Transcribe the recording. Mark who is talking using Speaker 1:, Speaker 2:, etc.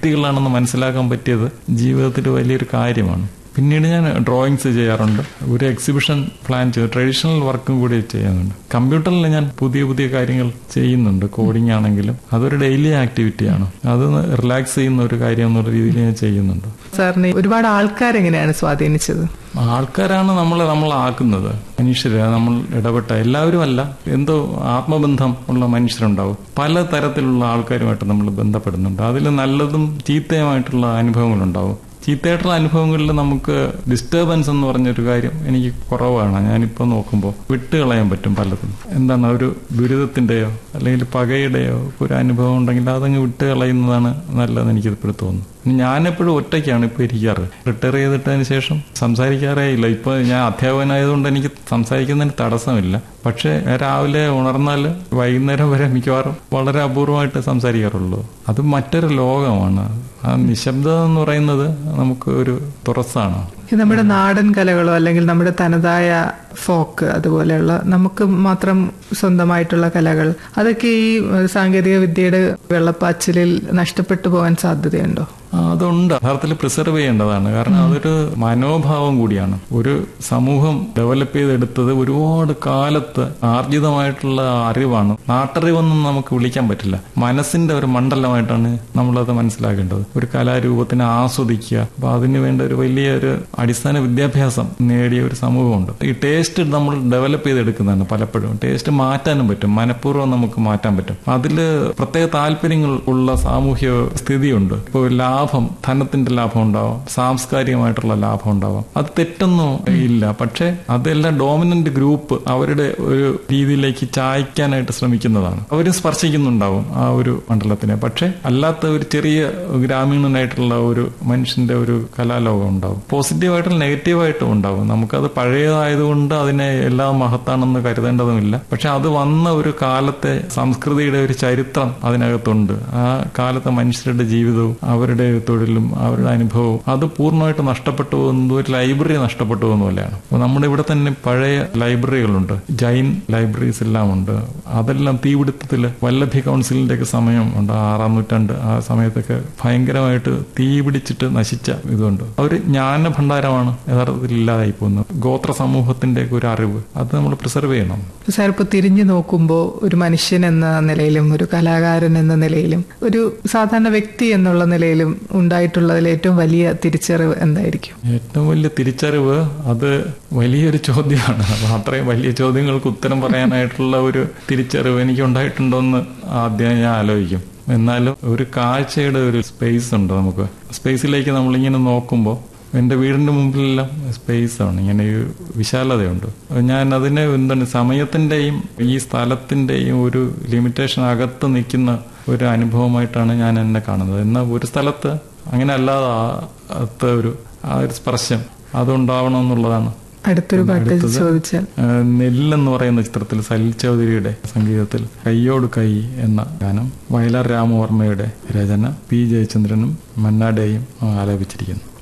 Speaker 1: ശക്തികളാണെന്ന് മനസ്സിലാക്കാൻ പറ്റിയത് ജീവിതത്തിൽ വലിയൊരു കാര്യമാണ് പിന്നീട് ഞാൻ ഡ്രോയിങ്സ് ചെയ്യാറുണ്ട് ഒരു എക്സിബിഷൻ പ്ലാൻ ചെയ്ത് ട്രഡീഷണൽ വർക്കും കൂടി ചെയ്യുന്നുണ്ട് കമ്പ്യൂട്ടറിൽ ഞാൻ പുതിയ പുതിയ കാര്യങ്ങൾ ചെയ്യുന്നുണ്ട് കോഡിംഗ് ആണെങ്കിലും അതൊരു ഡെയിലി ആക്ടിവിറ്റിയാണ് അത് റിലാക്സ് ചെയ്യുന്ന ഒരു കാര്യം എന്നുള്ള രീതിയിൽ ഞാൻ ചെയ്യുന്നുണ്ട്
Speaker 2: സാറിന് ഒരുപാട് ആൾക്കാരെങ്ങനെയാണ് സ്വാധീനിച്ചത്
Speaker 1: ആൾക്കാരാണ് നമ്മളെ നമ്മളാക്കുന്നത് മനുഷ്യര് നമ്മൾ ഇടപെട്ട എല്ലാവരും അല്ല എന്തോ ആത്മബന്ധം ഉള്ള മനുഷ്യരുണ്ടാവും പല തരത്തിലുള്ള ആൾക്കാരുമായിട്ട് നമ്മൾ ബന്ധപ്പെടുന്നുണ്ട് അതിൽ നല്ലതും ചീത്തയുമായിട്ടുള്ള അനുഭവങ്ങളുണ്ടാവും ചീത്തയായിട്ടുള്ള അനുഭവങ്ങളിൽ നമുക്ക് ഡിസ്റ്റർബൻസ് എന്ന് പറഞ്ഞൊരു കാര്യം എനിക്ക് കുറവാണ് ഞാനിപ്പോൾ നോക്കുമ്പോൾ വിട്ടുകളയാൻ പറ്റും പലതും എന്താണ് ഒരു ദുരിതത്തിന്റെയോ അല്ലെങ്കിൽ പകയുടെയോ ഒരു അനുഭവം ഉണ്ടെങ്കിൽ അതങ്ങ് വിട്ടുകളയുന്നതാണ് നല്ലതെന്ന് എനിക്ക് ഇപ്പോഴും തോന്നുന്നു ഞാനെപ്പോഴും ഒറ്റയ്ക്കാണ് ഇപ്പോൾ ഇരിക്കാറ് റിട്ടയർ ചെയ്തിട്ടതിന് ശേഷം സംസാരിക്കാറേ ഇല്ല ഇപ്പോൾ ഞാൻ അധ്യാപകനായതുകൊണ്ട് എനിക്ക് സംസാരിക്കുന്നതിന് തടസ്സമില്ല പക്ഷേ രാവിലെ ഉണർന്നാൽ വൈകുന്നേരം വരെ മിക്കവാറും വളരെ അപൂർവമായിട്ട് സംസാരിക്കാറുള്ളൂ അത് മറ്റൊരു ലോകമാണ് ആ നിശബ്ദത എന്ന് പറയുന്നത് നമുക്ക് ഒരു തുറസാണ്
Speaker 2: ഈ നമ്മുടെ നാടൻ കലകളോ അല്ലെങ്കിൽ നമ്മുടെ തനതായ ഫോക്ക് അതുപോലെയുള്ള നമുക്ക് മാത്രം സ്വന്തമായിട്ടുള്ള കലകൾ അതൊക്കെ ഈ സാങ്കേതിക വിദ്യയുടെ വെള്ളപ്പാച്ചിലിൽ നഷ്ടപ്പെട്ടു പോകാൻ സാധ്യതയുണ്ടോ
Speaker 1: ആ, അതുണ്ട് യഥാർത്ഥത്തിൽ പ്രിസർവ് ചെയ്യേണ്ടതാണ് കാരണം അതൊരു മനോഭാവം കൂടിയാണ് ഒരു സമൂഹം ഡെവലപ്പ് ചെയ്തെടുത്തത് ഒരുപാട് കാലത്ത് ആർജിതമായിട്ടുള്ള അറിവാണ് നാട്ടറിവൊന്നും നമുക്ക് വിളിക്കാൻ പറ്റില്ല മനസ്സിന്റെ ഒരു മണ്ഡലമായിട്ടാണ് നമ്മളത് മനസ്സിലാക്കേണ്ടത് ഒരു കലാരൂപത്തിനെ ആസ്വദിക്കുക അപ്പൊ അതിന് വേണ്ട ഒരു വലിയ ഒരു അടിസ്ഥാന വിദ്യാഭ്യാസം നേടിയ ഒരു സമൂഹമുണ്ട് ഈ ടേസ്റ്റ് നമ്മൾ ഡെവലപ്പ് ചെയ്തെടുക്കുന്നതാണ് പലപ്പോഴും ടേസ്റ്റ് മാറ്റാനും പറ്റും മനഃപൂർവ്വം നമുക്ക് മാറ്റാൻ പറ്റും അതിൽ പ്രത്യേക താല്പര്യങ്ങൾ ഉള്ള സാമൂഹ്യ സ്ഥിതിയുണ്ട് ഇപ്പോൾ ലാഭം ധനത്തിന്റെ ലാഭം ഉണ്ടാവാം സാംസ്കാരികമായിട്ടുള്ള ലാഭം ഉണ്ടാവാം അത് തെറ്റൊന്നും ഇല്ല പക്ഷെ അതെല്ലാം ഡോമിനന്റ് ഗ്രൂപ്പ് അവരുടെ ഒരു രീതിയിലേക്ക് ചായ്ക്കാനായിട്ട് ശ്രമിക്കുന്നതാണ് അവരും സ്പർശിക്കുന്നുണ്ടാവും ആ ഒരു മണ്ഡലത്തിനെ പക്ഷെ അല്ലാത്ത ഒരു ചെറിയ ഗ്രാമീണനായിട്ടുള്ള ഒരു മനുഷ്യന്റെ ഒരു കലാലോകം ഉണ്ടാവും പോസിറ്റീവായിട്ടും നെഗറ്റീവായിട്ടും ഉണ്ടാവും നമുക്കത് പഴയതായതുകൊണ്ട് അതിനെ എല്ലാം മഹത്താണെന്ന് കരുതേണ്ടതുമില്ല പക്ഷെ അത് വന്ന ഒരു കാലത്തെ സംസ്കൃതിയുടെ ഒരു ചരിത്രം അതിനകത്തുണ്ട് ആ കാലത്തെ മനുഷ്യരുടെ ജീവിതവും അവരുടെ തൊഴിലും അവരുടെ അനുഭവവും അത് പൂർണ്ണമായിട്ട് നഷ്ടപ്പെട്ടു പോകുന്നത് ഒരു ലൈബ്രറി നഷ്ടപ്പെട്ടു പോകുന്ന പോലെയാണ് അപ്പൊ നമ്മുടെ ഇവിടെ തന്നെ പഴയ ലൈബ്രറികളുണ്ട് ജൈൻ ലൈബ്രറീസ് എല്ലാം ഉണ്ട് അതെല്ലാം തീപിടുത്തത്തിൽ വല്ലഭി കൗൺസിലിന്റെ ഒക്കെ സമയം ഉണ്ട് ആറാം നൂറ്റാണ്ട് ആ സമയത്തൊക്കെ ഭയങ്കരമായിട്ട് തീ പിടിച്ചിട്ട് നശിച്ച ഇതുണ്ട് ഒരു ജ്ഞാന ഭണ്ഡാരമാണ് യഥാർത്ഥത്തിൽ ഇല്ലാതായി പോകുന്നത് ഗോത്ര സമൂഹത്തിന്റെ ഒക്കെ ഒരു അറിവ് അത് നമ്മൾ പ്രിസർവ് ചെയ്യണം
Speaker 2: സാർ ഇപ്പോൾ തിരിഞ്ഞു നോക്കുമ്പോൾ ഒരു മനുഷ്യൻ എന്ന നിലയിലും ഒരു കലാകാരൻ എന്ന നിലയിലും ഒരു സാധാരണ വ്യക്തി എന്നുള്ള നിലയിലും ഉണ്ടായിട്ടുള്ളതിൽ ഏറ്റവും വലിയ തിരിച്ചറിവ് എന്തായിരിക്കും
Speaker 1: ഏറ്റവും വലിയ തിരിച്ചറിവ് അത് വലിയൊരു ചോദ്യമാണ് അപ്പൊ അത്രയും വലിയ ചോദ്യങ്ങൾക്ക് ഉത്തരം പറയാനായിട്ടുള്ള ഒരു തിരിച്ചറിവ് എനിക്ക് ഉണ്ടായിട്ടുണ്ടോന്ന് ആദ്യം ഞാൻ ആലോചിക്കും എന്നാലും ഒരു കാഴ്ചയുടെ ഒരു സ്പേസ് ഉണ്ട് നമുക്ക് സ്പേസിലേക്ക് നമ്മളിങ്ങനെ നോക്കുമ്പോൾ എൻ്റെ വീടിന്റെ മുമ്പിലെല്ലാം സ്പേസ് ആണ് ഇങ്ങനെ ഒരു വിശാലതയുണ്ട് ഞാൻ അതിനെ എന്താണ് സമയത്തിന്റെയും ഈ സ്ഥലത്തിന്റെയും ഒരു ലിമിറ്റേഷൻ അകത്ത് നിൽക്കുന്ന ഒരു അനുഭവമായിട്ടാണ് ഞാൻ എന്നെ കാണുന്നത് എന്നാൽ ഒരു സ്ഥലത്ത് അങ്ങനെ അല്ലാതെ അത്ത ഒരു ആ ഒരു സ്പർശം അതുണ്ടാവണം എന്നുള്ളതാണ്
Speaker 2: അടുത്തൊരു പാട്ട്
Speaker 1: അടുത്തത്
Speaker 2: ചോദിച്ചാൽ
Speaker 1: ഏഹ് നെല്ലെന്ന് പറയുന്ന ചിത്രത്തിൽ സലിൽ ചൗധരിയുടെ സംഗീതത്തിൽ കയ്യോട് കൈ എന്ന ഗാനം വയലാർ രാമവർമ്മയുടെ രചന പി ജയചന്ദ്രനും മന്നാഡേയും ആലപിച്ചിരിക്കുന്നു